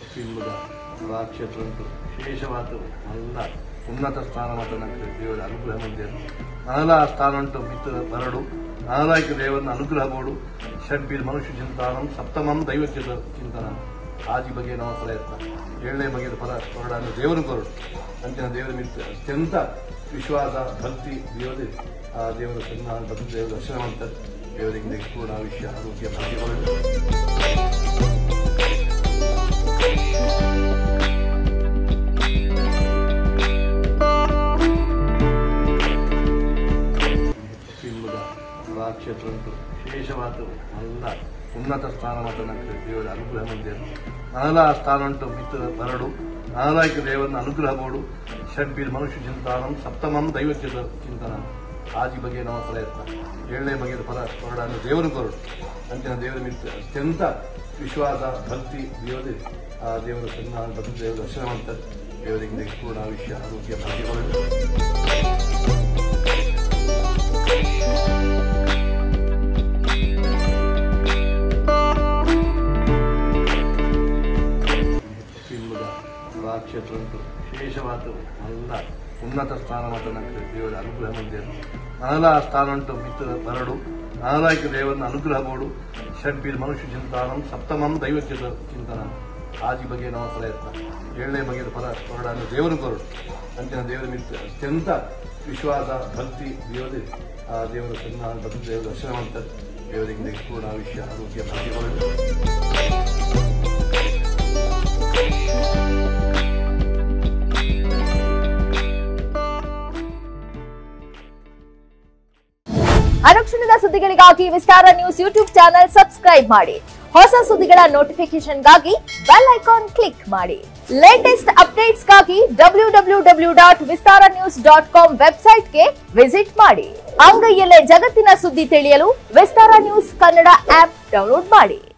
ಎಂಬುದ ಆ ಕ್ಷೇತ್ರ ಉಂಟು ವಿಶೇಷವಾದ ಎಲ್ಲ ಉನ್ನತ ಸ್ಥಾನ ಮತ್ತು ನನಗೆ ದೇವರ ಅನುಗ್ರಹ ಮಂದಿರ ನನಲ ಸ್ಥಾನ ಉಂಟು ಮಿತ್ರ ಬರಡು ನಾನಾಯಕ ದೇವರನ್ನ ಅನುಗ್ರಹ ಬೋಡು ಷಡ್ಬೀರ್ ಮನುಷ್ಯ ಚಿಂತಾನಂ ಸಪ್ತಮಂ ದೈವತ್ಯದ ಚಿಂತನ ಆಜಿ ಬಗೆಯ ನಮ್ಮ ಪ್ರಯತ್ನ ಏಳನೇ ಬಗೆಯ ಫಲ ಹೊರಡನ್ನು ದೇವರು ಕೊರಡು ಅಂತಿನ ದೇವರ ಮಿತ್ರ ಅತ್ಯಂತ ವಿಶ್ವಾಸ ಭಕ್ತಿ ದೇವತೆ ಆ ದೇವರ ಸನ್ಮಾನ ಭಕ್ತಿ ದೇವರ ದರ್ಶನ ಮಾಡ್ತಾರೆ ದೇವರಿಗೆ ಪೂರ್ಣ ವಿಷಯ ಆರೋಗ್ಯ ಭಾಗ್ಯ ಹೊರಡು ಎಂಬುದ ಆ ಕ್ಷೇತ್ರ ಉಂಟು ವಿಶೇಷವಾದ ಎಲ್ಲ ಉನ್ನತ ಸ್ಥಾನ ಮತ್ತು ನನಗೆ ದೇವರ ಅನುಗ್ರಹ ಮಂದಿರ ನನಲ ಸ್ಥಾನ ಉಂಟು ಮಿತ್ರ ಬರಡು ನಾನಾಯಕ ದೇವರನ್ನ ಅನುಗ್ರಹ ಬೋಡು ಷಡ್ಬೀರ್ ಮನುಷ್ಯ ಚಿಂತಾನಂ ಸಪ್ತಮಂ ದೈವತ್ಯದ ಚಿಂತನ ಆಜಿ ಬಗೆಯ ನಮ್ಮ ಪ್ರಯತ್ನ ಏಳನೇ ಬಗೆಯ ಫಲ ಹೊರಡನ್ನು ದೇವರು ಕೊರಡು ಅಂತಿನ ದೇವರ ಮಿತ್ರ ಅತ್ಯಂತ ವಿಶ್ವಾಸ ಭಕ್ತಿ ದೇವತೆ ಆ ದೇವರ ಸನ್ಮಾನ ಭಕ್ತಿ ದೇವರ ದರ್ಶನ ಮಾಡ್ತಾರೆ ದೇವರಿಗೆ ಪೂರ್ಣ ವಿಷಯ ಆರೋಗ್ಯ ಭಾಗ್ಯ ಹೊರಡು ಎಂಬುದ ಆ ಕ್ಷೇತ್ರ ಉಂಟು ವಿಶೇಷವಾದ ಎಲ್ಲ ಉನ್ನತ ಸ್ಥಾನ ಮತ್ತು ನನಗೆ ದೇವರ ಅನುಗ್ರಹ ಮಂದಿರ ನನಲ ಸ್ಥಾನ ಉಂಟು ಮಿತ್ರ ಬರಡು ನಾನಾಯಕ ದೇವರನ್ನ ಅನುಗ್ರಹ ಬೋಡು ಷಡ್ಬೀರ್ ಮನುಷ್ಯ ಚಿಂತಾನಂ ಸಪ್ತಮಂ ದೈವತ್ಯದ ಚಿಂತನ ಆಜಿ ಬಗೆಯ ನಮ್ಮ ಪ್ರಯತ್ನ ಏಳನೇ ಬಗೆಯ ಫಲ ಹೊರಡನ್ನು ದೇವರು ಕೊರಡು ಅಂತಿನ ದೇವರ ಮಿತ್ರ ಅತ್ಯಂತ ವಿಶ್ವಾಸ ಭಕ್ತಿ ದೇವತೆ ಆ ದೇವರ ಸನ್ಮಾನ ಭಕ್ತಿ ದೇವರ ದರ್ಶನ ಮಾಡ್ತಾರೆ ದೇವರಿಗೆ ಪೂರ್ಣ ವಿಷಯ ಆರೋಗ್ಯ ಭಾಗ್ಯ ಹೊರಡು ಅನುಕ್ಷಣದ ಸುದ್ದಿಗಳಿಗಾಗಿ Vistara news YouTube channel subscribe ಮಾಡಿ ಹೊಸ ಸುದ್ದಿಗಳ ನೋಟಿಫಿಕೇಶನ್ಗಾಗಿ ಬೆಲ್ ಐಕಾನ್ ಕ್ಲಿಕ್ ಮಾಡಿ ಲೇಟೆಸ್ಟ್ ಅಪ್ಡೇಟ್ಸ್ಗಾಗಿ W W W dot Vistara news dot com ವೆಬ್ಸೈಟ್ಗೆ ವಿಸಿಟ್ ಮಾಡಿ ಅಂಗೈಯಲ್ಲೇ ಜಗತ್ತಿನ ಸುದ್ದಿ ತಿಳಿಯಲು Vistara news Kannada app download ಮಾಡಿ